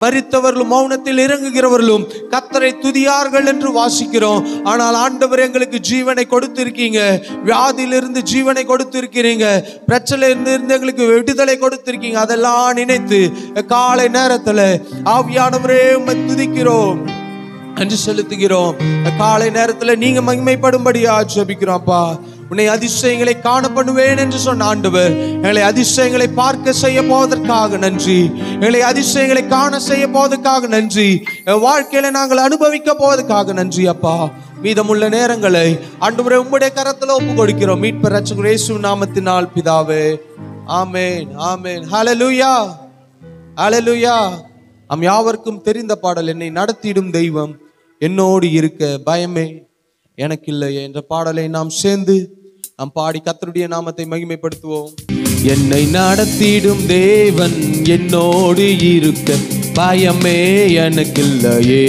மரித்தவர்களும் மௌனத்தில் இறங்குகிறவர்களும் கத்தரை துதியார்கள் என்று வாசிக்கிறோம் ஆனால் ஆண்டவர் எங்களுக்கு ஜீவனை கொடுத்திருக்கீங்க வியாதியிலிருந்து ஜீவனை கொடுத்திருக்கிறீங்க பிரச்சனையிலிருந்து இருந்து எங்களுக்கு விடுதலை கொடுத்திருக்கீங்க அதெல்லாம் நினைத்து காலை நேரத்துல ஆவியானவரே உம்மை துதிக்கிறோம் என்று செலுத்துகிறோம் காலை நேரத்துல நீங்க மகிமைப்படும்படியா ஜெபிக்கிறோம்ப்பா உன்னை அதிசயங்களை காண பண்ணுவேன் என்று சொன்ன ஆண்டவர் எங்களை அதிசயங்களை பார்க்க செய்ய போவதற்காக நன்றி எங்களை அதிசயங்களை காண செய்ய போவதற்காக நன்றி என் வாழ்க்கையில நாங்கள் அனுபவிக்க போவதற்காக நன்றி அப்பா மீதமுள்ள நேரங்களை ஆண்டவரே உம்முடைய கரத்துல ஒப்பு கொடுக்கிறோம் மீட்பர் ரட்சகர் இயேசு நாமத்தினால் பிதாவே ஆமென் ஆமென் ஹalleluya ஹalleluya நம் யாவருக்கும் தெரிந்த பாடல் என்னை நடத்திடும் தெய்வம் என்னோடு இருக்க பயமே எனக்கில்லை என்ற பாடலை நாம் சேர்ந்து நாம் பாடி கத்தருடைய நாமத்தை மகிமைப்படுத்துவோம் என்னை நடத்திடும் தேவன் என்னோடு இருக்க பயமே எனக்கில்லையே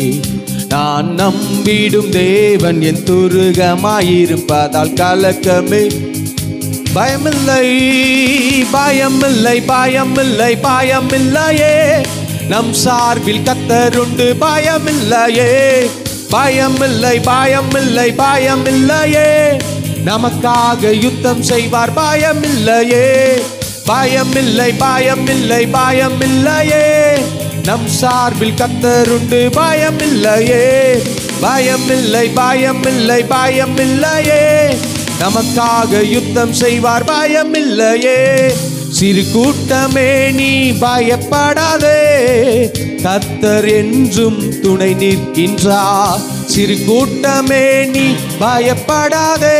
நான் நம்பிடும் தேவன் என் துருகமாயிருப்பதால் கலக்கமே பயமில்லை பயமில்லை பயமில்லை பயமில்லையே நம் சார்பில் கத்தருண்டு பயமில்லையே பயமில்லை பயமில்லை பயமில்லையே நமக்காக யுத்தம் செய்வார் பயமில்லையே பயமில்லை பயமில்லை பயமில்லையே நம் சார்பில் கத்தருண்டு பயமில்லையே பயமில்லை பயமில்லை பயமில்லையே நமக்காக யுத்தம் செய்வார் பயமில்லையே சிறு கூட்டமே நீ பயப்படாதே கத்தர் என்றும் துணை நிற்கின்றார் சிறு கூட்டமே நீ பயப்படாதே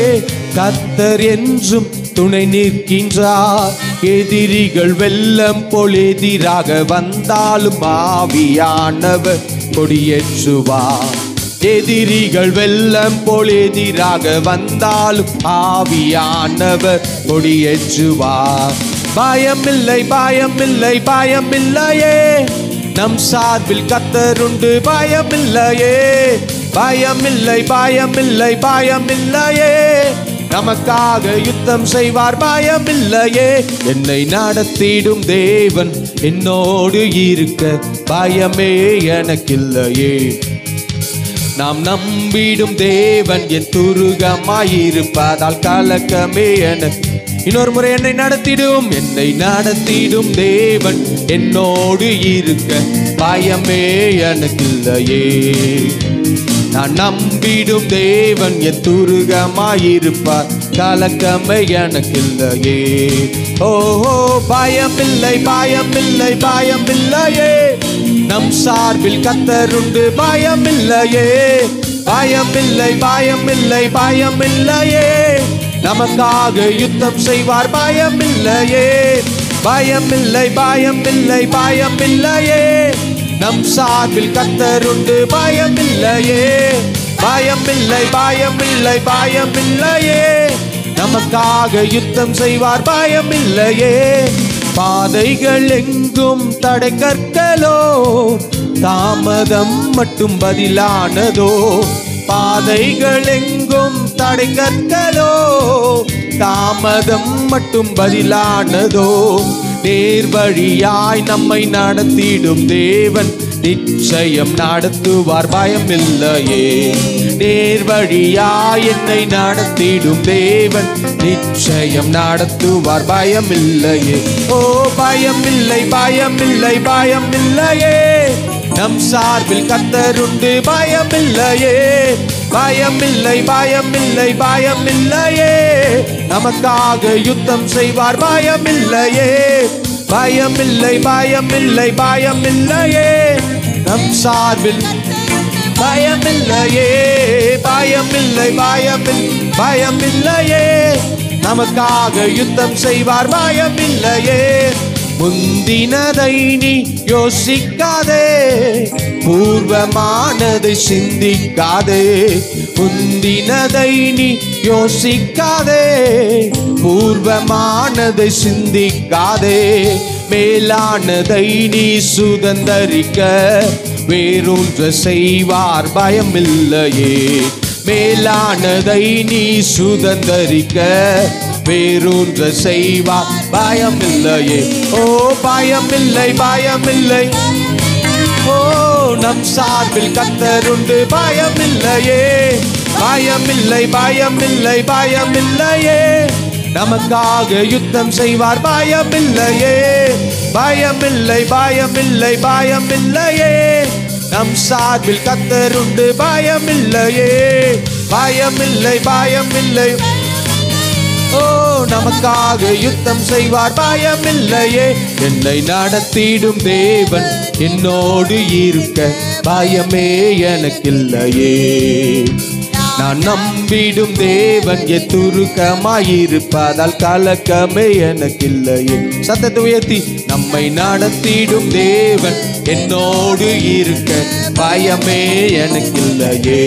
கத்தர் என்றும் துணை நிற்கின்றார் எதிரிகள் வெள்ளம் போல் எதிராக வந்தாலும் ஆவியானவர் கொடியேற்றுவார் எதிரிகள் வெள்ளம் போல் எதிராக வந்தாலும் ஆவியானவர் கொடியேற்றுவார் பயமில்லை பயமில்லை பயமில்லையே நம் சார்பில் கத்தருண்டு பயமில்லையே பயமில்லை பயமில்லை பயமில்லையே நமக்காக யுத்தம் செய்வார் பயமில்லையே என்னை நடத்திடும் தேவன் என்னோடு இருக்க பயமே எனக்கில்லையே நாம் நம்பிடும் தேவன் என் துருகமாயிருப்பதால் கலக்கமே என இன்னொரு முறை என்னை நடத்திடும் என்னை நடத்திடும் தேவன் என்னோடு இருக்க பயமே எனக்கில்லையே நான் நம்பிடும் தேவன் என் துருகமாயிருப்பார் கலக்கமே எனக்கில்லையே ஓஹோ பயமில்லை பயமில்லை பயமில்லையே நம் சார்பில் கத்தருண்டு பயமில்லையே பயமில்லை பயமில்லை பயமில்லையே நமக்காக யுத்தம் செய்வார் பயமில்லையே பயமில்லை பயமில்லை பயமில்லையே நம் சார்பில் கத்தருண்டு பயமில்லையே பயமில்லை பயமில்லை பயமில்லையே நமக்காக யுத்தம் செய்வார் பயமில்லையே பாதைகள் எங்கும் தடை கற்களோ தாமதம் மட்டும் பதிலானதோ பாதைகள் எங்கும் தடை கற்களோ தாமதம் மட்டும் பதிலானதோ நேர் வழியாய் நம்மை நடத்திடும் தேவன் நிச்சயம் நடத்துவார் பயமில்லையே நேர் வழியாய் என்னை நடத்திடும் தேவன் நிச்சயம் நடத்துவார் பயமில்லையே ஓ பயமில்லை பயமில்லை பயமில்லையே நம் சார்பில் கத்தருண்டு பயமில்லையே பயமில்லை பயமில்லை பயமில்லையே நமக்காக யுத்தம் செய்வார் பயமில்லையே பயமில்லை பயமில்லை பயமில்லையே நம் சார்பில் பயமில்லையே பயமில்லை பயமில் பயமில்லையே நமக்காக யுத்தம் செய்வார் பயமில்லையே முந்தினதை நீ யோசிக்காதே பூர்வமானதை சிந்திக்காதே முந்தினதை நீ யோசிக்காதே பூர்வமானதை சிந்திக்காதே மேலானதை நீ சுதந்தரிக்க வேறொன்ற செய்வார் பயமில்லையே மேலானதை நீ சுதந்தரிக்க வேறொன்ற செய்வார் பயமில்லையே ஓ பயமில்லை பயமில்லை நம் சார்பில் கத்தருண்டு பயமில்லையே பயமில்லை பயமில்லை பயமில்லையே நமக்காக யுத்தம் செய்வார் பயமில்லையே பயமில்லை பயமில்லை பயமில்லையே நம் சார்பில் கத்தருண்டு பயமில்லையே பயமில்லை பயமில்லை ஓ நமக்காக யுத்தம் செய்வார் பயமில்லையே என்னை நடத்திடும் தேவன் என்னோடு இருக்க பயமே எனக்கில்லையே நான் நம்பிடும் தேவன் எத்துருக்கமாயிருப்பதால் கலக்கமே எனக்கில்லையே சத்தத்தை உயர்த்தி நம்மை நடத்திடும் தேவன் என்னோடு இருக்க பயமே எனக்கில்லையே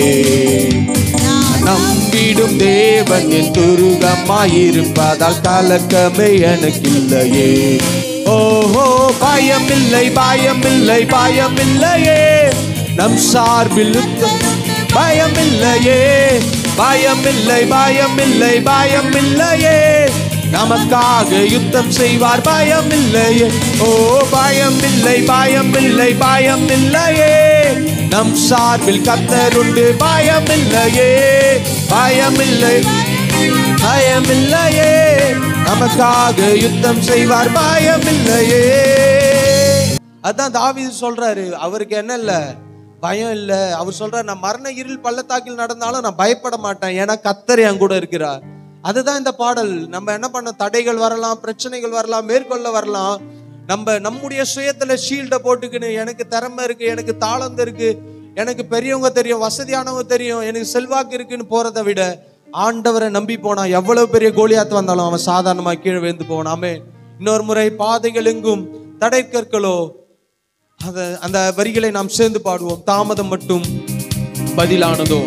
நம்பிடும் தேவன் என் துருகமாயிருப்பதால் கலக்கமே எனக்கில்லையே ஓஹோ பயமில்லை பயமில்லை பயமில்லையே நம் சார்பில் யுத்தம் பயமில்லையே பயமில்லை பயமில்லை பயமில்லையே நமக்காக யுத்தம் செய்வார் பயமில்லையே ஓ பயமில்லை பயமில்லை பயமில்லையே நம் சார்பில் கத்தருண்டு பயமில்லையே பயமில்லை பயமில்லையே நமக்காக யுத்தம் செய்வார் பயமில்லையே அதான் தாவீது சொல்றாரு அவருக்கு என்ன இல்ல பயம் இல்ல அவர் சொல்றாரு நான் மரண இருள் பள்ளத்தாக்கில் நடந்தாலும் நான் பயப்பட மாட்டேன் ஏன்னா கத்தர் என் கூட இருக்கிறார் அதுதான் இந்த பாடல் நம்ம என்ன பண்ண தடைகள் வரலாம் பிரச்சனைகள் வரலாம் மேற்கொள்ள வரலாம் நம்ம நம்முடைய சுயத்துல ஷீல்ட போட்டுக்கின்னு எனக்கு திறமை இருக்கு எனக்கு தாளந்து இருக்கு எனக்கு பெரியவங்க தெரியும் வசதியானவங்க தெரியும் எனக்கு செல்வாக்கு இருக்குன்னு போறதை விட ஆண்டவரை நம்பி போனா எவ்வளவு பெரிய கோலியாத்து வந்தாலும் அவன் சாதாரணமா கீழே விழுந்து போனாமே இன்னொரு முறை பாதைகள் எங்கும் தடை கற்களோ அத அந்த வரிகளை நாம் சேர்ந்து பாடுவோம் தாமதம் மட்டும் பதிலானதோ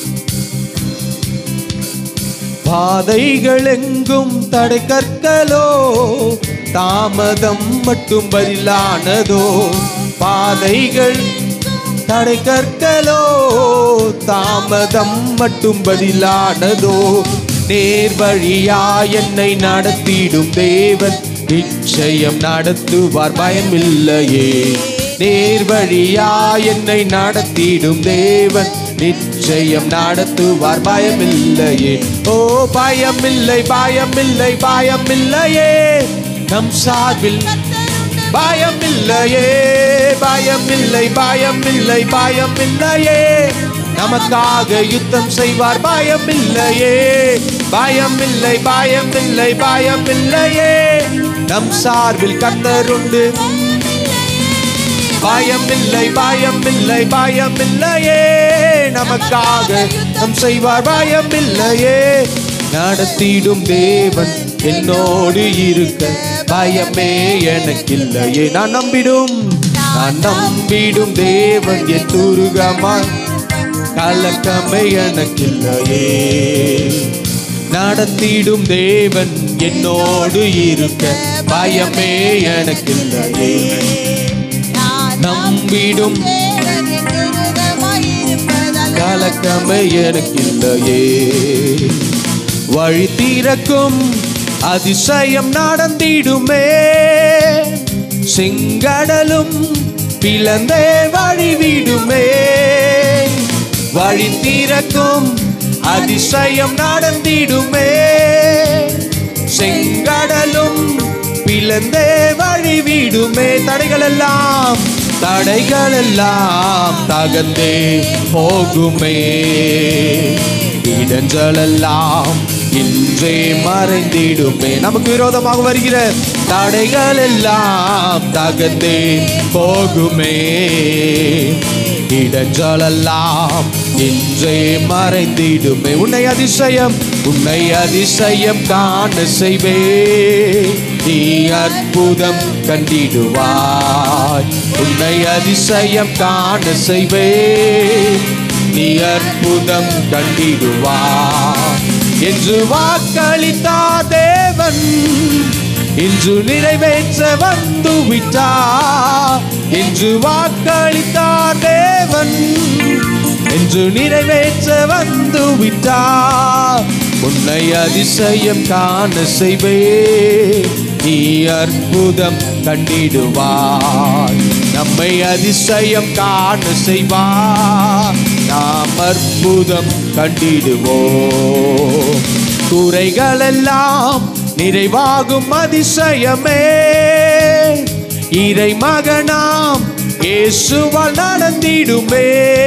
பாதைகள் எங்கும் தடை கற்களோ தாமதம் மட்டும் பதிலானதோ பாதைகள் தடை கற்களோ தாமதம் மட்டும் பதிலானதோ நேர் வழியா என்னை நடத்திடும் தேவன் நிச்சயம் நடத்துவார் பயமில்லையே நேர் வழியா என்னை நடத்திடும் தேவன் நிச்சயம் நடத்துவார் பயமில்லையே ஓ பயமில்லை பயமில்லை பயமில்லையே நம் சார்பில் பயமில்லையே பயமில்லை பயமில்லை பயமில்லையே நமக்காக யுத்தம் செய்வார் பயமில்லையே பயமில்லை பயமில்லை பயமில்லையே நம் சார்பில் கத்தருண்டு பயமில்லை பயமில்லை பயமில்லையே நமக்காக நம் செய்வார் பயமில்லையே நடத்திடும் தேவன் என்னோடு இருக்க பயமே எனக்கில்லையே நான் நம்பிடும் நான் நம்பிடும் தேவன் என் துருகமா கலக்கமே எனக்கில்லையே நடத்திடும் தேவன் என்னோடு இருக்க பயமே எனக்கில்லையே நம்பிடும் கலக்கமே எனக்கில்லையே வழி திறக்கும் அதிசயம் நடந்திடுமே செங்கடலும் பிளந்தே வழிவிடுமே வழி திறக்கும் அதிசயம் நடந்திடுமே செங்கடலும் பிளந்தே வழிவிடுமே தடைகள் எல்லாம் தடைகள் எல்லாம் தகந்தே போகுமே இடஞ்சலெல்லாம் இன்றே மறைந்திடுமே நமக்கு விரோதமாக வருகிற தடைகள் எல்லாம் தகந்தே போகுமே இடஞ்சலெல்லாம் இன்றே மறைந்திடுமே உன்னை அதிசயம் உன்னை அதிசயம் காண செய்வே நீ அற்புதம் கண்டிடுவாய் உன்னை அதிசயம் காண செய்வே நீ அற்புதம் கண்டிடுவாய் என்று வாக்களித்தார் தேவன் இன்று நிறைவேற்ற வந்து விட்டார் என்று வாக்களித்தார் தேவன் என்று நிறைவேற்ற வந்து விட்டார் உன்னை அதிசயம் காண செய்வே நீ அற்புதம் கண்டிடுவாய் நம்மை அதிசயம் காண செய்வார் நாம் அற்புதம் கண்டிடுவோம் குறைகளெல்லாம் நிறைவாகும் அதிசயமே இறை மகனாம் இயேசுவால் நடந்திடுமே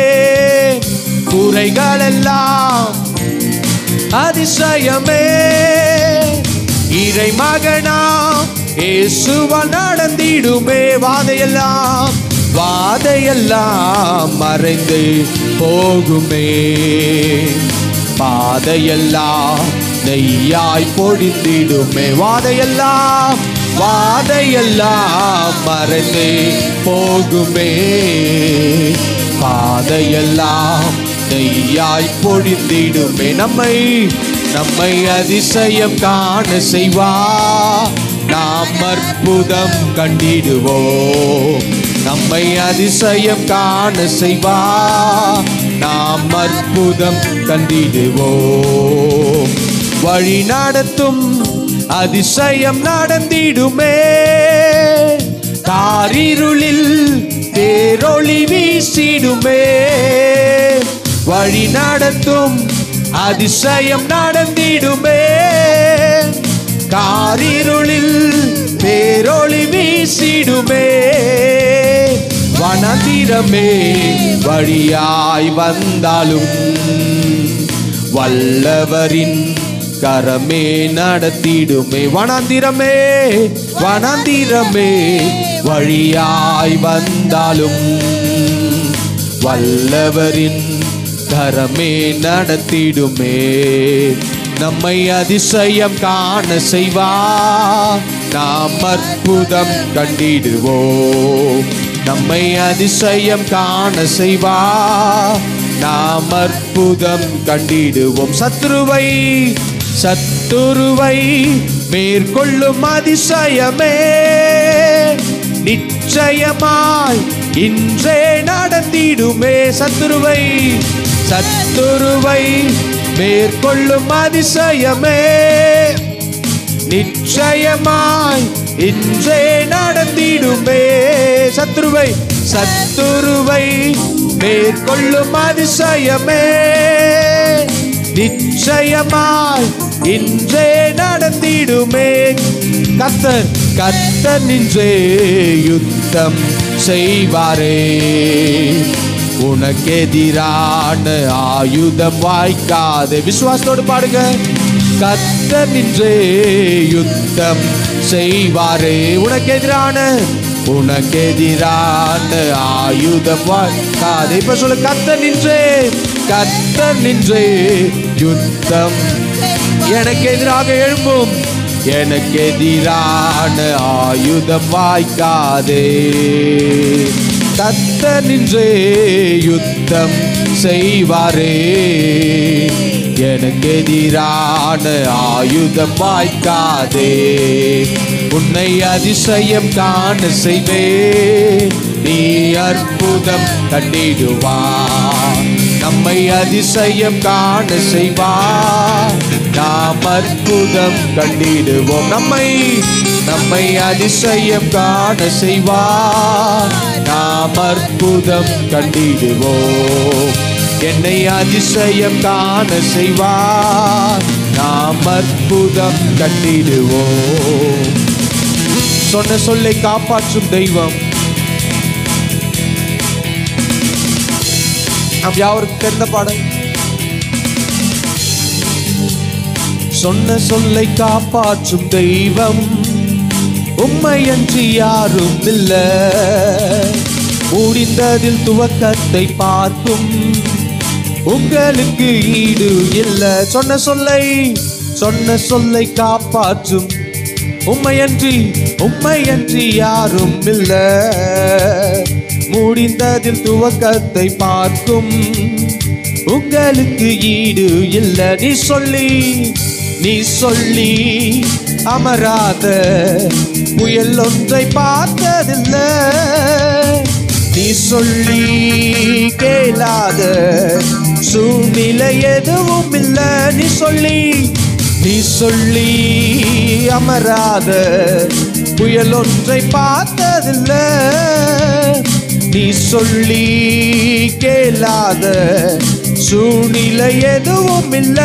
குறைகளெல்லாம் அதிசயமே இறை மகனாம் இயேசுவால் நடந்திடுமே வாதையெல்லாம் வாதையெல்லாம் மறைந்து போகுமே பாதையெல்லாம் நெய்யாய் பொழிந்திடுமே வாதையெல்லாம் வாதையெல்லாம் மறைந்து போகுமே பாதையெல்லாம் நெய்யாய் பொழிந்திடுமே நம்மை நம்மை அதிசயம் காண செய்வா நாம் அற்புதம் கண்டிடுவோம் நம்மை அதிசயம் காண செய்வா நாம் அற்புதம் கண்டிடுவோம் வழி நடத்தும் அதிசயம் நடந்திடுமே காரிருளில் தேரொளி வீசிடுமே வழி நடத்தும் அதிசயம் நடந்திடுமே காரிருளில் பேரொளி வீசிடுமே வனதிரமே வழியாய் வந்தாலும் வல்லவரின் கரமே நடத்திடுமே வனாந்திரமே வனாந்திரமே வழியாய் வந்தாலும் வல்லவரின் கரமே நடத்திடுமே நம்மை அதிசயம் காண செய்வா நாம் அற்புதம் கண்டிடுவோம் நம்மை அதிசயம் காண செய்வா நாம் அற்புதம் கண்டிடுவோம் சத்ருவை சத்துருவை மேற்கொள்ளும் அதிசயமே நிச்சயமாய் இன்றே நடந்திடுமே சத்துருவை சத்துருவை மேற்கொள்ளும் அதிசயமே நிச்சயமாய் இன்றே நடந்திடுமே சத்துருவை சத்துருவை மேற்கொள்ளும் அதிசயமே நிச்சயமாய் இன்றே நடந்திடுமே கத்தர் கத்தர் நின்றே யுத்தம் செய்வாரே உனக்கெதிரான ஆயுதம் வாய்க்காது விசுவாசத்தோடு பாடுங்க கத்தர் நின்றே யுத்தம் செய்வாரே உனக்கெதிரான உனக்கெதிரான ஆயுதம் வாய்க்காது இப்ப சொல்லு கத்தர் நின்றே கத்தர் நின்றே யுத்தம் எனக்கு எதிராக எழும்பும் எனக்கு எதிரான ஆயுதம் வாய்க்காதே கத்த நின்றே யுத்தம் செய்வாரே எனக்கு எதிரான ஆயுதம் வாய்க்காதே உன்னை அதிசயம் காண செய்வே நீ அற்புதம் கண்டிடுவார் நம்மை அதிசயம் காண செய்வார் நாம் அற்புதம் கண்டிடுவோம் நம்மை நம்மை அதிசயம் காண செய்வார் நாம் அற்புதம் கண்டிடுவோம் என்னை அதிசயம் காண செய்வார் நாம் அற்புதம் கண்டிடுவோம் சொன்ன சொல்லை காப்பாற்றும் தெய்வம் நாம் யாவருக்கு தெரிந்த பாடல் சொன்ன சொல்லை காப்பாற்றும் தெய்வம் உண்மையன்றி யாரும் இல்ல முடிந்ததில் துவக்கத்தை பார்க்கும் உங்களுக்கு ஈடு இல்ல சொன்ன சொல்லை சொன்ன சொல்லை காப்பாற்றும் உண்மையன்றி உண்மையன்றி யாரும் இல்ல முடிந்ததில் துவக்கத்தை பார்க்கும் உங்களுக்கு ஈடு இல்ல நீ சொல்லி நீ சொல்லி அமராத புயல் ஒன்றை பார்த்ததில்ல நீ சொல்லி கேளாத சூழ்நிலை எதுவும் இல்ல நீ சொல்லி நீ சொல்லி அமராத புயல் ஒன்றை பார்த்ததில்ல நீ சொல்லி கேளாத சூழ்நிலை எதுவும் இல்ல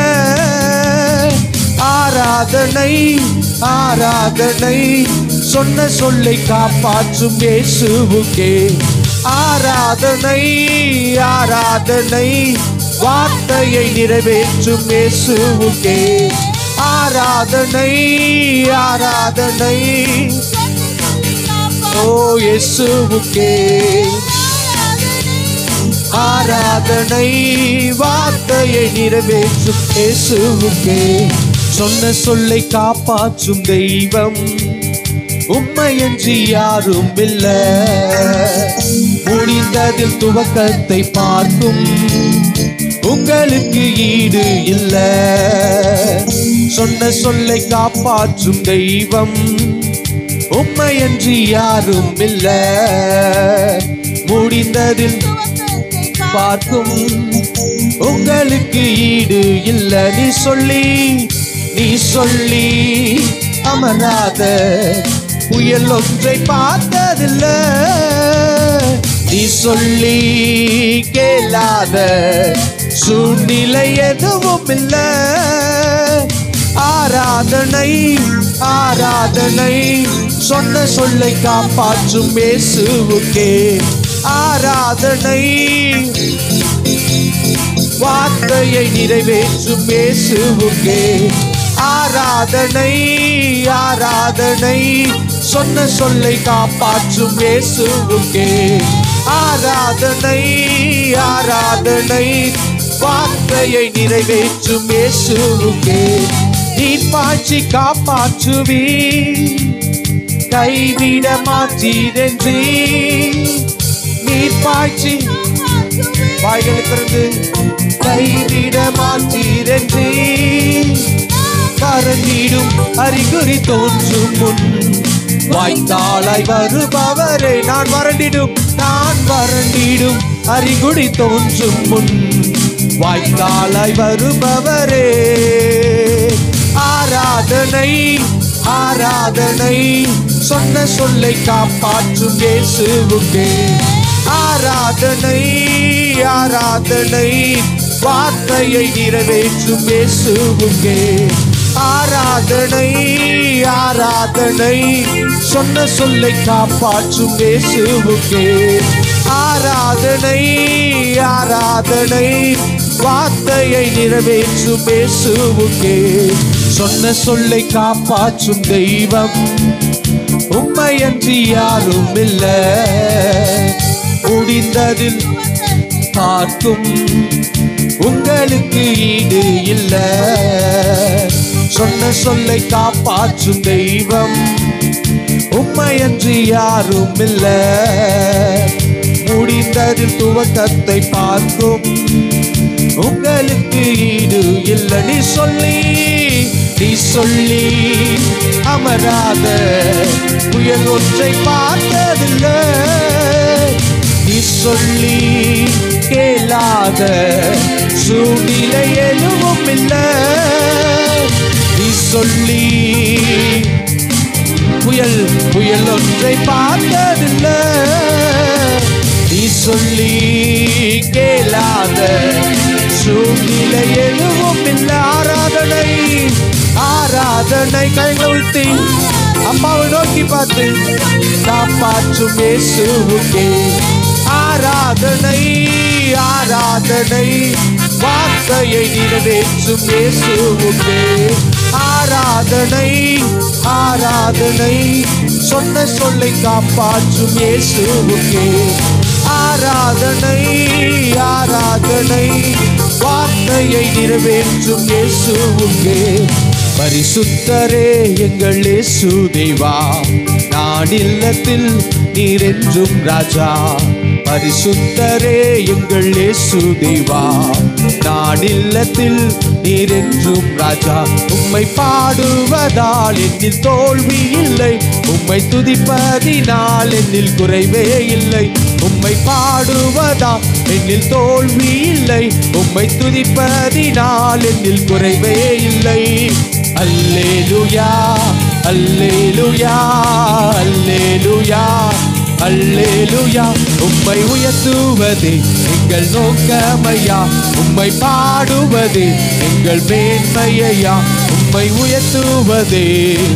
ஆராதனை ஆராதனை சொன்ன சொல்லை காப்பாற்றும் இயேசுவுக்கே ஆராதனை ஆராதனை வார்த்தையை நிறைவேற்றும் இயேசுவுக்கே ஆராதனை ஆராதனை ஓ இயேசுவுக்கே ஆராதனை வார்த்தையை நிறைவேற்றும் இயேசுவுக்கே சொன்ன சொல்லை காப்பாற்றும் தெய்வம் உண்மையன்றி யாரும் இல்ல முடிந்ததில் துவக்கத்தை பார்க்கும் உங்களுக்கு ஈடு இல்ல சொன்ன சொல்லை காப்பாற்றும் தெய்வம் உண்மையன்றி யாரும் இல்ல முடிந்ததில் பார்க்கும் உங்களுக்கு ஈடு இல்ல நீ சொல்லி நீ சொல்லி அமராத புயல் ஒன்றை பார்த்ததில்ல நீ சொல்லி கேளாத சூழ்நிலை எதுவும் இல்ல ஆராதனை ஆராதனை சொன்ன சொல்லை காப்பாற்றும் இயேசுவுக்கே ஆராதனை வார்த்தையை நிறைவேற்றும் இயேசுவுக்கே ஆராதனை ஆராதனை சொன்ன சொல்லை காப்பாற்றும் இயேசுவுக்கே ஆராதனை ஆராதனை வார்த்தையை நிறைவேற்றும் இயேசுவுக்கே நீ பாய்ச்சி காப்பாற்றுவி கைவிட மாற்றீரென்றி நீர் பாய்ச்சி வாய்களை திறந்து கைவிட மாற்றீரென்றி கரண்டிடும் அறிகுறி தோன்றும் முன் வாய்த்தாளாய் வருபவரே நான் வறண்டிடும் நான் வறண்டிடும் அறிகுறி தோன்றும் முன் வாய்த்தாளாய் வருபவரே ஆராதனை ஆராதனை சொன்ன சொல்லை காப்பாற்றும் இயேசுவுக்கே ஆராதனை ஆராதனை வார்த்தையை நிறைவேற்றும் இயேசுவுக்கே ஆராதனை ஆராதனை சொன்ன சொல்லை காப்பாற்றும் இயேசுவுக்கே ஆராதனை ஆராதனை வார்த்தையை நிறைவேற்றும் இயேசுவுக்கே சொன்ன சொல்லை காப்பாற்றும் தெய்வம் உண்மையன்றி யாரும் இல்ல முடிந்ததில் பார்க்கும் உங்களுக்கு ஈடு இல்ல சொன்ன சொல்லை காப்பாற்றும் தெய்வம் உண்மையன்றி யாரும் இல்ல முடிந்ததில் துவக்கத்தை பார்க்கும் உங்களுக்கு ஈடு இல்ல நீ சொல்லி நீ சொல்லி அமராத புயல் ஒன்றை பார்த்ததில்லை நீ சொல்லி கேளாத சூழ்நிலை எதுவும் இல்லை நீ சொல்லி புயல் புயல் ஒன்றை பார்த்ததில்லை நீ சொல்லி கேளாத சூழ்நிலை எதுவும் இல்லை ஆராதனை ஆராதனை கைகளை உழ்த்தி அம்மாவை நோக்கி பார்த்து காப்பாற்றும் இயேசுவுக்கே ஆராதனை ஆராதனை வார்த்தையை நிறைவேற்றும் இயேசுவுக்கே ஆராதனை ஆராதனை சொன்ன சொல்லை காப்பாற்றும் இயேசுவுக்கே ஆராதனை ஆராதனை வார்த்தையை நிறைவேற்றும் இயேசுவுக்கே பரிசுத்தரே எங்கள் இயேசு தேவா நான் இல்லத்தில் நீர் என்றும் ராஜா பரிசுத்தரே எங்கள் இயேசு தேவா நான் இல்லத்தில் நீர் என்றும் ராஜா உம்மை பாடுவதால் என்னில் தோல்வி இல்லை உம்மை துதிப்பதினால் என்னில் குறைவே இல்லை உம்மை பாடுவதால் என்னில் தோல்வி இல்லை உம்மை துதிப்பதினால் என்னில் குறைவே இல்லை அல்லேலுயா அல்லேலுயா அல்லேலுயா அல்லேலுயா உம்மை உயர்த்துவதே எங்கள் நோக்கமையா உம்மை பாடுவதே எங்கள் மேன்மையா உம்மை உயர்த்துவதே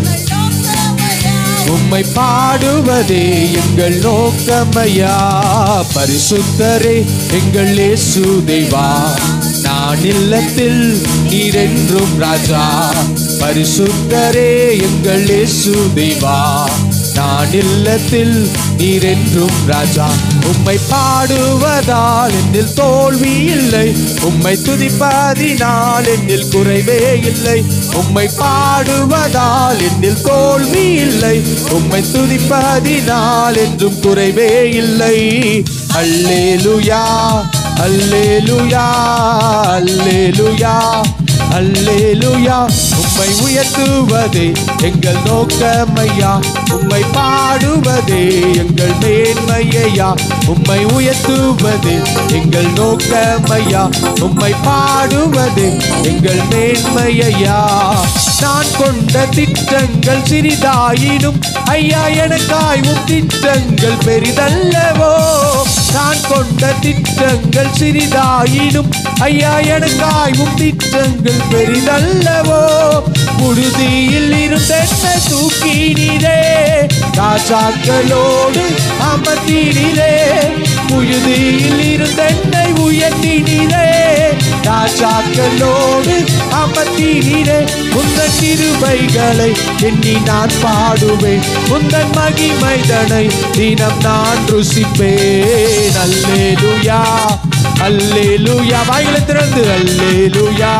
உம்மை பாடுவதே எங்கள் நோக்கமையா பரிசுத்தரே எங்கள் இயேசு தேவா நான் இல்லத்தில் நீரென்றும் ராஜா பரிசுத்தரே எங்கள் இயேசு தேவா நான் இல்லத்தில் நீரென்றும் ராஜா உம்மை பாடுவதால் என்னில் தோல்வி இல்லை உம்மை துதிப்பதினால் என்னில் குறைவே இல்லை உம்மை பாடுவதால் என்னில் தோல்வி இல்லை உம்மை துதிப்பதினால் என்றும் குறைவே இல்லை அல்லேலுயா அல்லேலுயா அல்லேலுயா அல்லேலுயா உம்மை உயர்த்துவதே எங்கள் நோக்கமையா உம்மை பாடுவதே எங்கள் மேன்மையா உம்மை உயர்த்துவதே எங்கள் நோக்கமையா உம்மை பாடுவதே எங்கள் மேன்மையா நான் கொண்ட திட்டங்கள் சிறிதாயினும் ஐயா எனக்காய் உம் திட்டங்கள் பெரிதல்லவோ நான் கொண்ட திட்டங்கள் சிறிதாயினும் ஐயா எனக்காய் உம் திட்டங்கள் பெரிதல்லவோ புழுதியில் இருந்தென்னை தூக்கினீரே ராஜாக்களோடு அமர்த்தினீரே புழுதியில் இருந்தென்னை உயர்த்தினீரே ராஜாக்களோடு அமர்த்தினீரே உந்தன் திருபைகளை எண்ணி நான் பாடுவேன் உந்தன் மகிமைதனை தினம் நான் ருசிப்பேன் அல்லேலுயா அல்லேலுயா வாய்களை திறந்து அல்லேலுயா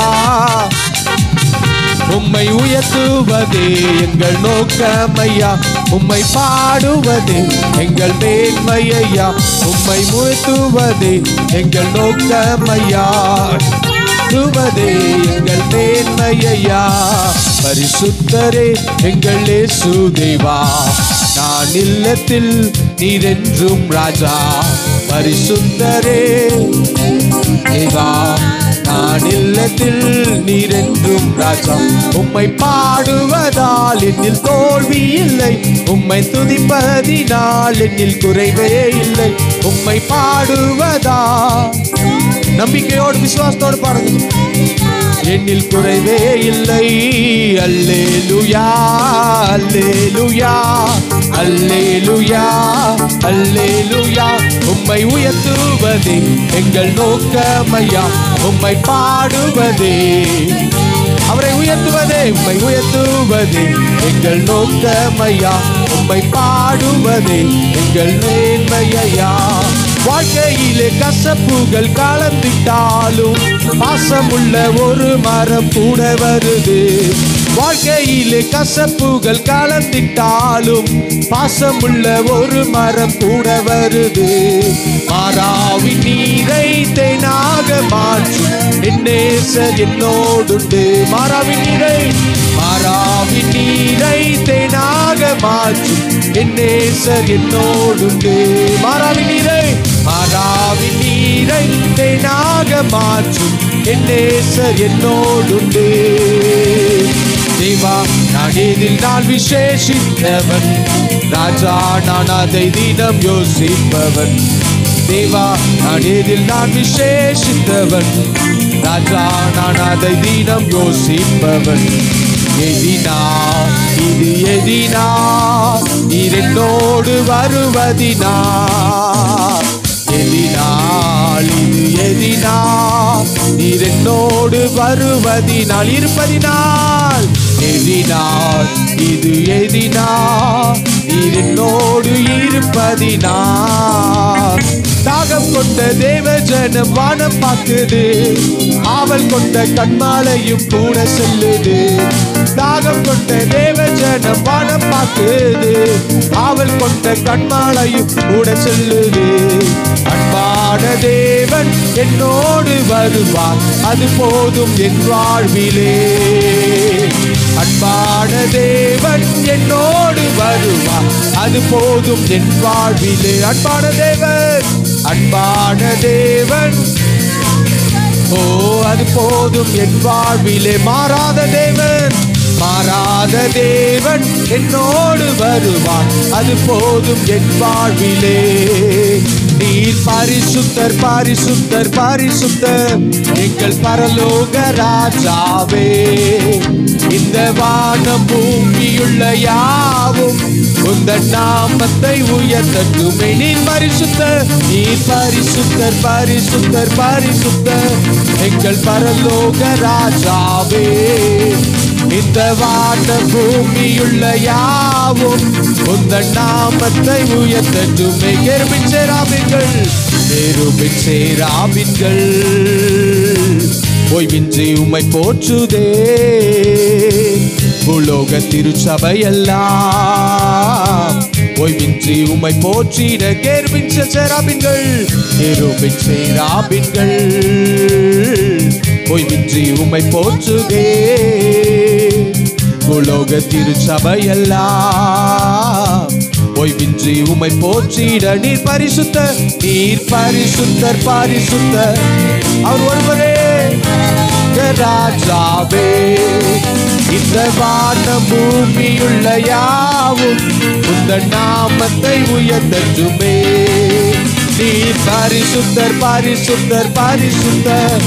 உம்மை உயர்த்துவதே எங்கள் நோக்கமையா உம்மை பாடுவதே எங்கள் மேன்மையா உம்மை முயத்துவதே எங்கள் நோக்கமையா துவதே எங்கள் மேன்மையா பரிசுத்தரே எங்கள் இயேசு தேவா நான் இல்லத்தில் நீரென்றும் ராஜா பரிசுத்தரே தேவா நான் இல்லத்தில் நீரென்றும் ராஜா உம்மை பாடுவதால் என்னில் தோல்வி இல்லை உம்மை துதிப்பதினால் என்னில் குறைவே இல்லை உம்மை பாடுவதா நம்பிக்கையோடு விசுவாசத்தோடு பாருங்க என்னில் குறைவே இல்லை அல்லேலுயா அல்லேலுயா அல்லேலுயா அல்லேலுயா உம்மை உயர்த்துவதே எங்கள் நோக்கமையா உம்மை பாடுவதே அவரை உயர்த்துவதே உம்மை உயர்த்துவதே எங்கள் நோக்கமையா உம்மை பாடுவதே எங்கள் மேன்மையா வாழ்க்கையிலே கசப்புகள் கலந்துட்டாலும் பாசமுள்ள ஒரு மரம் கூட வருது வாழ்க்கையிலே கசப்புகள் கலந்துட்டாலும் பாசமுள்ள ஒரு மரம் கூட வருது மாறாவின் நீரை தேனாக மாற்றும் என் நேசர் என்னோடுண்டு மாறாவின் நீரை மாறாவின் நீரை தேனாக மாற்றும் என் நேசர் என்னோடுண்டு மாறாவின் நீரை மாறாவின் நீரை தேனாக மாற்றும் என் நேசர் என்னோடுண்டு தேவா நான் இதில் நான் விசேஷித்தவன் ராஜா நான் அதை தினம் யோசிப்பவன் தேவா நான் இதில் நான் விசேஷித்தவன் ராஜா நான் அதை தினம் யோசிப்பவன் எதினா இது எதினா நீர் என்னோடு வருவதினா எதினால் இது எதினால் நீர் என்னோடு வருவதினால் இருப்பதினால் எதினால் இது எதினால் நீர் என்னோடு இருப்பதினால் தாகம் கொண்ட தேவ ஜனம் வானம் பார்க்குது ஆவல் கொண்ட கண்மாலையும் கூட செல்லுது தாகம் கொண்ட தேவ ஜனம் வானம் பார்க்குது ஆவல் கொண்ட கண்மாலையும் கூட செல்லுது அன்பான தேவன் என்னோடு வருவார் அது போதும் என் வாழ்விலே அன்பான தேவன் என்னோடு வருவார் அது போதும் என் வாழ்விலே அன்பான தேவன் அன்பான தேவன் ஓ அது போதும் என் வாழ்விலே மாறாத தேவன் மாறாத தேவன் என்னோடு வருவார் அது போதும் என் வாழ்விலே நீர் பரிசுத்தர் பரிசுத்தர் பரிசுத்தர் எங்கள் பரலோக ராஜாவே இந்த வானம் பூமியுள்ள யாவும் உந்த நாமத்தை உயர்த்தட்டுமே நீர் பரிசுத்தர் நீர் பரிசுத்தர் பரிசுத்தர் பரிசுத்தர் எங்கள் பரலோக ராஜாவே இந்த வான பூமியுள்ள யாவும் உந்த நாமத்தை உயர்த்தட்டுமே எருமின் சேராபின்கள் எருமின் சேராபின்கள் ஓய்வின்றி உம்மை போற்றுதே உலோக திருச்சபையெல்லாம் ஓய்வின்றி உம்மை போற்றிட கேர்பின் சேராபின்கள் எருமின் சேராபின்கள் ஓய்வின்றி உம்மை போற்றுதே உலோக திருச்சபையெல்லாம் ஓய்வின்றி உம்மை போற்றிட நீர் பரிசுத்த நீர் பரிசுத்தர் பரிசுத்தர் அவர் ஒருவரே ராஜாவே இந்த வான பூமியுள்ள யாவும் உந்த நாமத்தை உயர்த்தட்டுமே நீர் பரிசுத்தர் பரிசுத்தர் பரிசுத்தர்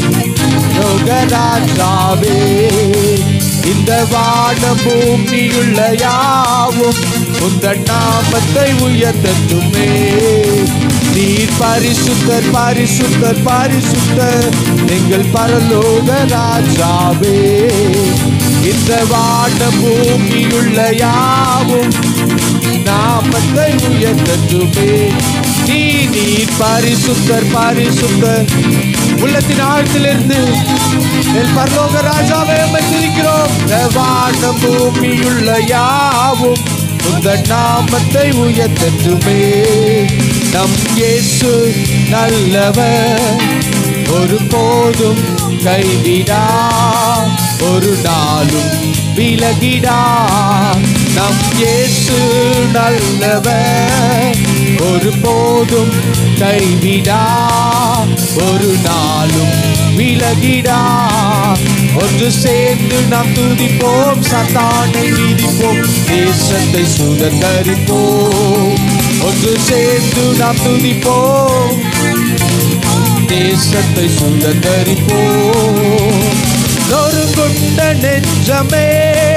ராஜாவே இந்த வான பூமியுள்ள யாவும் உந்த நாமத்தை உயர்த்தட்டுமே நீர் பரிசுத்தர் பரிசுத்தர் பரிசுத்தர் எங்கள் பரலோக ராஜாவே இந்த வான பூமியுள்ள யாவும் நாமத்தை உயர்த்தட்டுமே நீ நீர் பரிசுத்தர் பரிசுத்தர் உள்ளத்தின் ஆழத்திலிருந்து என் பரலோக ராஜாவே உம்மை துதிக்கிறோம் இந்த வான பூமியுள்ள யாவும் உந்த நாமத்தை உயர்த்தட்டுமே நம் இயேசு நல்லவர் ஒரு போதும் கைவிடா ஒரு நாளும் விலகிடா நம் இயேசு நல்லவர் ஒரு போதும் கைவிடா ஒரு நாளும் விலகிடா ஒன்று சேர்ந்து நாம் துதிப்போம் சத்தானை மீதிப்போம் தேசத்தை சுதந்தரிப்போம் ஒன்று சேர்ந்து நாம் துதிப்போம் தேசத்தை சுதந்தரிப்போம் நொறுங்குண்ட நெஞ்சமே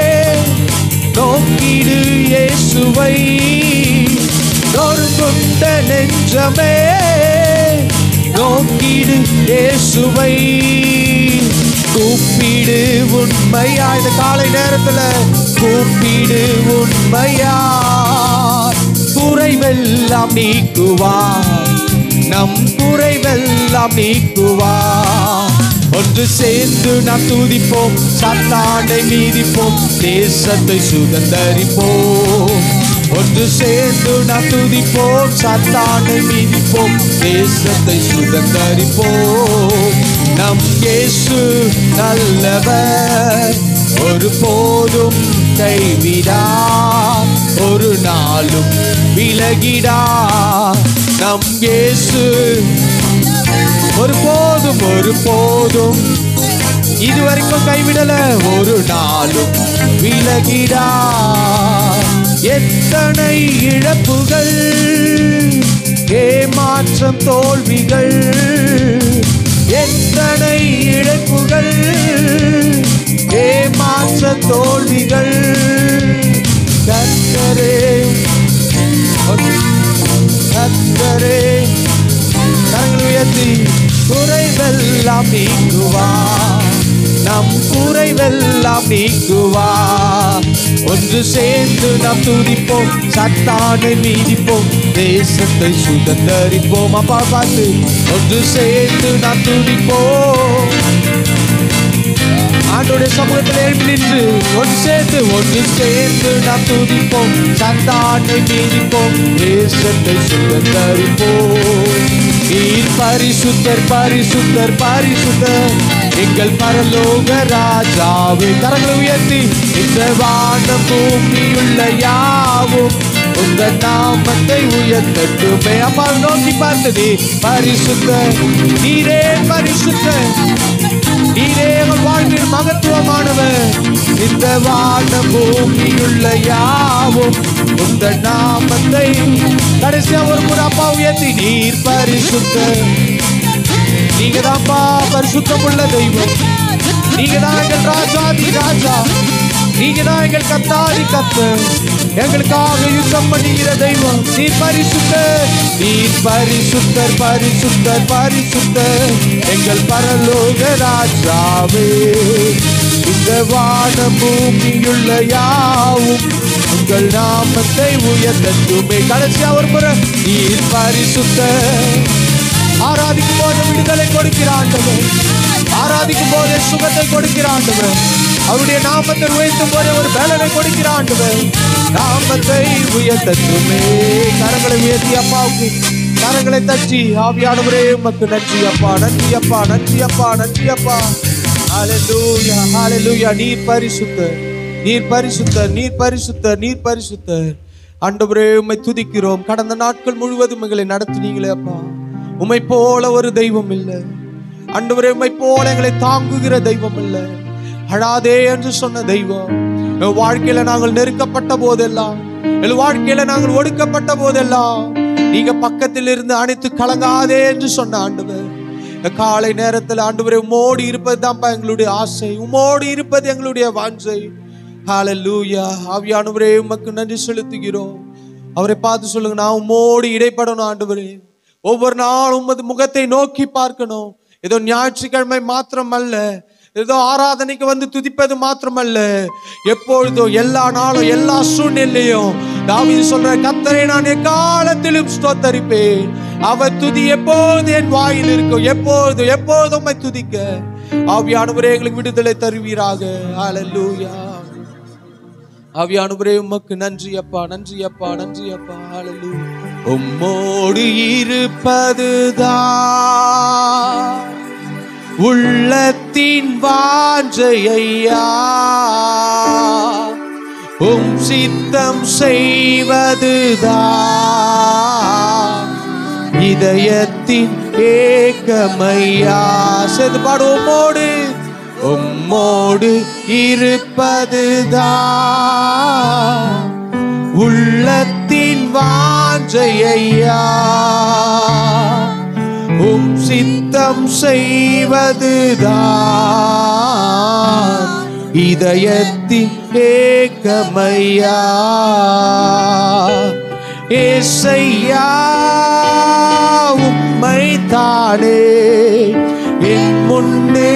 நோக்கிடு இயேசுவை நொறுங்குண்ட நெஞ்சமே நோக்கிடு இயேசுவை கூப்பிடு உண்மையா இந்த காலை நேரத்துல கூப்பிடு உண்மையா குறைவெல்லாம் நீக்குவார் நம் குறைவெல்லாம் நீக்குவார் ஒன்று சேர்ந்து நாம் துதிப்போம் சத்தானை மீதிப்போம் தேசத்தை சுதந்தரிப்போம் ஒன்று சேர்ந்து நாம் துதிப்போம் சத்தானை மீதிப்போம் தேசத்தை சுதந்தரிப்போம் நம் இயேசு நல்லவர் ஒரு போதும் கைவிடா ஒரு நாளும் விலகிடா நம் இயேசு ஒரு போதும் ஒரு போதும் இதுவரைக்கும் கைவிடல ஒரு நாளும் விலகிடா எத்தனை இழப்புகள் ஏமாற்றம் தோல்விகள் எத்தனை இழப்புகள் ஏமாற்ற தோல்விகள் கத்தரே கத்தரே கரங்கள் உயர்த்தி குறைவெல்லாம் நீக்குவா நம் குறைவெல்லாம் நீக்குவா ஒன்று சேர்ந்து நாம் துதிப்போம் சத்தானை மீதிப்போம் தேசத்தை சுதந்தரிப்போம் அப்பா பார்த்து ஒன்று சேர்ந்து நாம் துதிப்போம் ஆண்டோடைய சமூகத்தில் எழுப்பி நின்று ஒன்று சேர்ந்து ஒன்று சேர்ந்து நாம் துதிப்போம் சந்தானை மீதிப்போம் தேசத்தை சுதந்தரிப்போம் நீர் பரிசுத்தர் பரிசுத்தர் பரிசுத்தர் எங்கள் பரலோக ராஜாவே கரங்களை உயர்த்தி இந்த வானம் பூமியுள்ள யாவும் உங்க நாமத்தை உயர்த்தட்டுமே அம்மா நோக்கி பார்த்தது பரிசுத்த நீரே பரிசுத்த நீரே எங்கள் வாழ்வில் மகத்துவமானவர் இந்த வான பூமியுள்ள யாவும் உந்த நாமத்தை கடைசியா ஒரு முறை அப்பா உயர்த்தி நீர் பரிசுத்த நீங்க தான்ப்பா பரிசுத்தம் உள்ள தெய்வம் நீங்க தான் எங்கள் ராஜாதி ராஜா நீங்க தான் எங்கள் கத்தாதி கத்து எங்களுக்காக யுத்தம் பண்ணுகிற தெய்வம் நீ பரிசுத்த நீ பரிசுத்தர் பரிசுத்தர் பரிசுத்தர் எங்கள் பரலோக ராஜாவே இந்த வான பூமியுள்ள யாவும் உங்கள் நாமத்தை உயர்த்தட்டுமே கடைசியா ஒரு முறை நீர் பரிசுத்தர் ஆராதிக்கும் போது விடுதலை கொடுக்கிற ஆண்டவர் ஆராதிக்கும் போது சுகத்தை கொடுக்கிற ஆண்டவர் அவருடைய நாமத்தை உயர்த்தும் போது ஒரு பலனை கொடுக்கிற ஆண்டவர் நாமத்தை உயர்த்தட்டுமே கரங்களை உயர்த்தி அப்பாவுக்கு கரங்களை தட்டி ஆவியானவரே உமக்கு நன்றி அப்பா நன்றி அப்பா நன்றி அப்பா நன்றி அப்பா ஹalleluya ஹalleluya நீர் பரிசுத்தர் நீர் பரிசுத்தர் நீர் பரிசுத்தர் நீர் பரிசுத்தர் ஆண்டவரே உம்மை துதிக்கிறோம் கடந்த நாட்கள் முழுவதும் எங்களை நடத்தினீங்களே அப்பா உம்மை போல ஒரு தெய்வம் இல்லை ஆண்டவரே உம்மை போல எங்களை தாங்குகிற தெய்வம் இல்லை அழாதே என்று சொன்ன தெய்வம் என் வாழ்க்கையில நாங்கள் நெருக்கப்பட்ட போதெல்லாம் என் வாழ்க்கையில நாங்கள் ஒடுக்கப்பட்ட போதெல்லாம் நீங்க பக்கத்தில் இருந்து அனைத்து கலங்காதே என்று சொன்ன ஆண்டவர் இந்த காலை நேரத்தில் ஆண்டவரே உம்மோடு இருப்பது தான்ப்பா எங்களுடைய ஆசை உம்மோடு இருப்பது எங்களுடைய வாஞ்சை ஹalleluya ஆவியானவரே உமக்கு நன்றி செலுத்துகிறோம் அவரை பார்த்து சொல்லுங்க நான் உம்மோடு இடைப்படணும் ஆண்டவரே ஒவ்வொரு நாளும் உமது முகத்தை நோக்கி பார்க்கணும் ஏதோ ஞாயிற்றுக்கிழமை மாத்திரம் அல்ல ஏதோ ஆராதனைக்கு வந்து துதிப்பது மாத்திரமல்ல எப்பொழுதும் எல்லா நாளும் எல்லா சூழ்நிலையும் தாவீது சொல்ற கத்தரை நான் எக்காலத்திலும் ஸ்தோத்தரிப்பேன் அவர் துதி எப்போது என் வாயில் இருக்கும் எப்போது எப்போதும் உம்மை துதிக்க ஆவியானவரே எங்களுக்கு விடுதலை தருவீராக ஹalleluya ஆவியானவரே உமக்கு நன்றி அப்பா நன்றி அப்பா நன்றி அப்பா ஹalleluya உம்மோடு இருப்பதுதான் உள்ளத்தின் வாஞ்சையா உம் சித்தம் செய்வதுதான் இதயத்தின் ஏக்கமையா சேர்ந்து பாடு உம்மோடு உம்மோடு இருப்பதுதான் உள்ளத்தின் வாஞ்சையா உம் சித்தம் செய்வதுதான் இதயத்தின் ஏக்கமையா ஏசையா உம்மை தானே என் முன்னே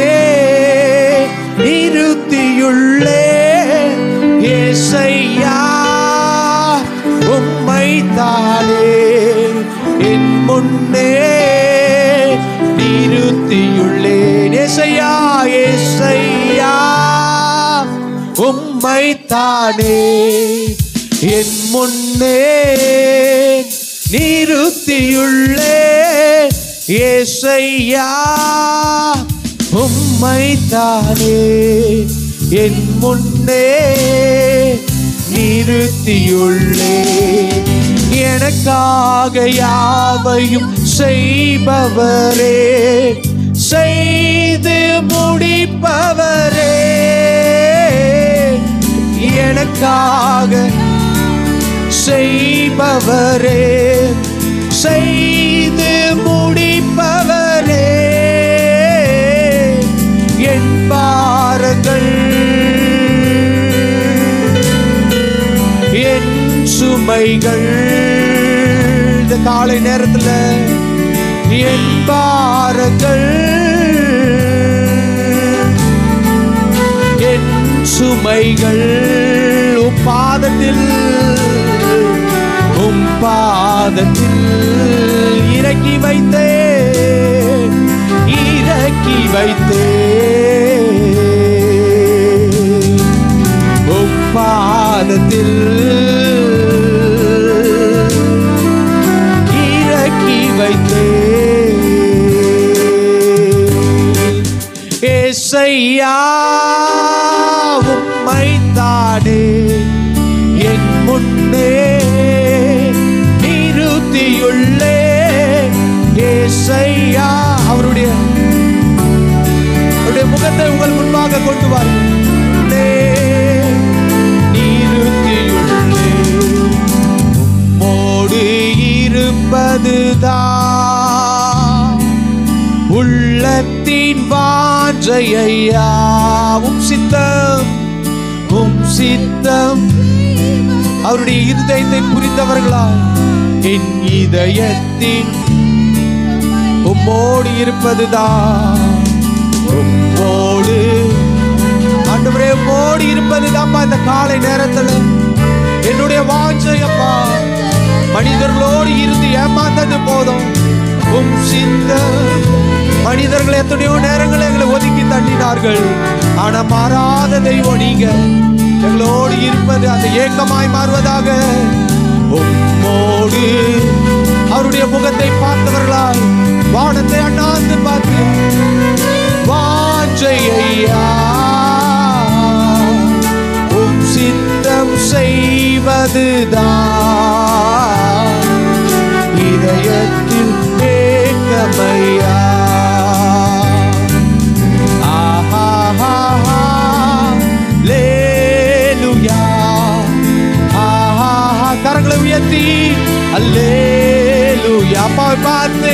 நிறுத்தியுள்ளே ஏசையா உம்மை தானே என் முன்னே நிறுத்தியுள்ளேன் ஏசையா ஏசையா உம்மை தானே என் முன்னே நிறுத்தியுள்ளே ஏசையா உம்மை தானே என் முன்னே நிறுத்தியுள்ளே எனக்காக யாவையும் செய்பவரே செய்து முடிப்பவரே எனக்காக செய்பவரே செய்து முடிப்பவரே என் பாரங்கள் என் சுமைகள் இந்த காலை நேரத்துல என் பாரங்கள் என் சுமைகள் உம் பாதத்தில் உம் பாதத்தில் இறக்கி வைத்தே இறக்கி வைத்தே உம் பாதத்தில் இறக்கி வைத்தே ஏசையா உம்மை தானே என் முன்னே நிறுத்தியுள்ளே ஏசையா அவருடைய அவருடைய முகத்தை உங்கள் முன்பாக கொண்டு வாருங்கள் இதயத்தின் வாஞ்சையா உம் சித்தம் உம் சித்தம் அவருடைய இருதயத்தை புரிந்தவர்களாய் என் இதயத்தின் உம்மோடு இருப்பதுதான் உம்மோடு ஆண்டவரே உம்மோடு இருப்பதுதான்ப்பா இந்த காலை நேரத்துல என்னுடைய வாஞ்சையப்பா மனிதர்களோடு இருந்து ஏமாந்தது போதும் உம் சிந்த மனிதர்கள் எத்தனையோ நேரங்களை எங்களை ஒதுக்கி தள்ளினார்கள் ஆனா மாறாத தெய்வம் நீங்க எங்களோடு இருப்பது அந்த ஏக்கமாய் மாறுவதாக உம்மோடு அவருடைய முகத்தை பார்த்தவர்களால் வானத்தை அண்ணாந்து பார்த்து வாஞ்சையா உம் சித்தம் செய்வதுதான் இதயத்தில் ஏக்கமையா ஆஹா லேலுயா ஆஹா கரங்களை உயர்த்தி அல்லேலுயா அப்பாவை பார்த்து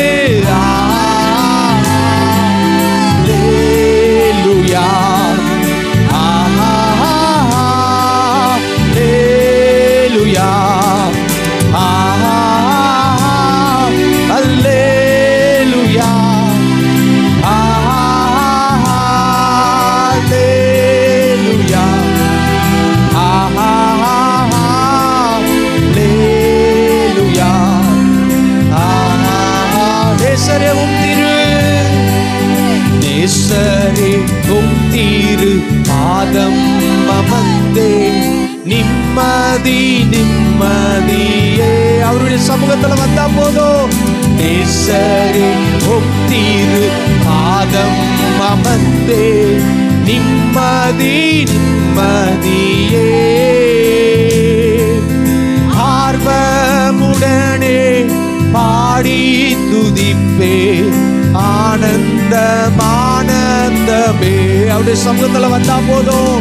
அல்லேலுயா ஆஹா லேலுயா ஆஹா அல்லேலுயா Hallelujah. Hallelujah. நேசரே உம் திரு நேசரே உம் திரு பாதம் அமர்ந்தே நிம்மதி நிம்மதியே அவருடைய சமூகத்துல வந்தா போதும் நேசரே உம் திரு பாதம் அமர்ந்தே நிம்மதி நிம்மதியே ஆர்வமுடனே பாடி துதிப்பே ஆனந்தம் ஆனந்தமே அவருடைய சமூகத்துல வந்தா போதும்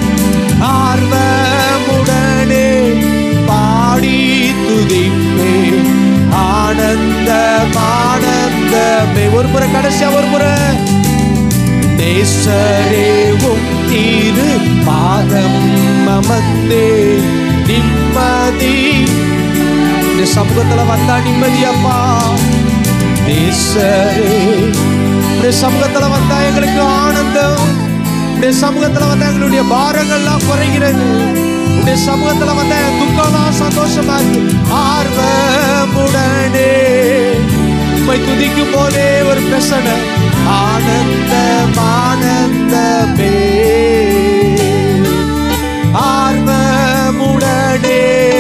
ஆர்வமுடனே பாடி துதிப்பே ஆனந்தம் ஆனந்தமே ஒரு முறை கடைசியா ஒரு முறை நேசரேவும் தீரு பாதம் அமர்ந்தே நிம்மதி இந்த சமூகத்துல வந்தா நிம்மதி அப்பா நேசரே இந்த சமூகத்துல வந்தா எங்களுக்கு ஆனந்தம் இந்த சமூகத்துல வந்தா எங்களுடைய பாரங்கள்லாம் குறைகிறது உடைய சமூகத்துல வந்தா என் துக்கம்லாம் சந்தோஷமா இருக்கு ஆர்வமுடனே உம்மை துதிக்கும் போதே ஒரு பிரசனை ஆனந்தம் ஆனந்தமே ஆர்வமுடனே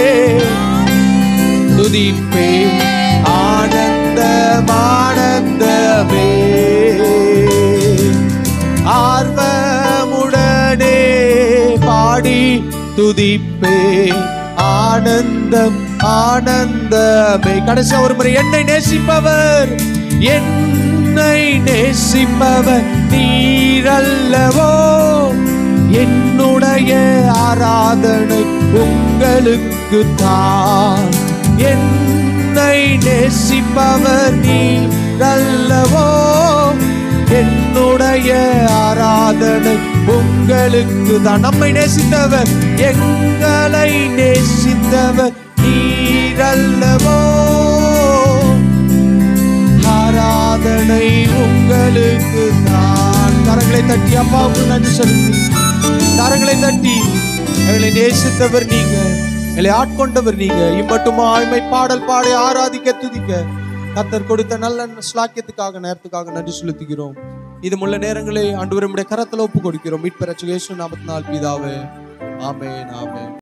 துதிப்பே ஆனந்தம் ஆனந்தமே ஆர்வமுடனே பாடி துதிப்பே ஆனந்தம் ஆனந்தமே கடைசியா ஒரு முறை என்னை நேசிப்பவர் என்னை நேசிப்பவர் நீரல்லவோ என்னுடைய ஆராதனை உங்களுக்கு தான் என்னை நேசிப்பவர் நீரல்லவோ என்னுடைய ஆராதனை உங்களுக்கு தான் நம்மை நேசித்தவர் எங்களை நேசித்தவர் நீரல்லவோ ஆராதனை உங்களுக்கு தான் கரங்களை தட்டி அப்பாவுக்கு நன்றி செலுத்தி கரங்களை தட்டி எங்களை நேசித்தவர் நீங்க எங்களை ஆட்கொண்டவர் நீங்க இம்மட்டுமா ஆழ்மை பாடல் பாடி ஆராதிக்க துதிக்க கத்தர் கொடுத்த நல்ல ஸ்லாக்கியத்துக்காக நேரத்துக்காக நன்றி செலுத்துகிறோம் இது முள்ள நேரங்களை ஆண்டு நம்முடைய கரத்துல ஒப்பு கொடுக்கிறோம் மீட்பெற இயேசு நாமத்தினால் பிதாவே ஆமென் ஆமென்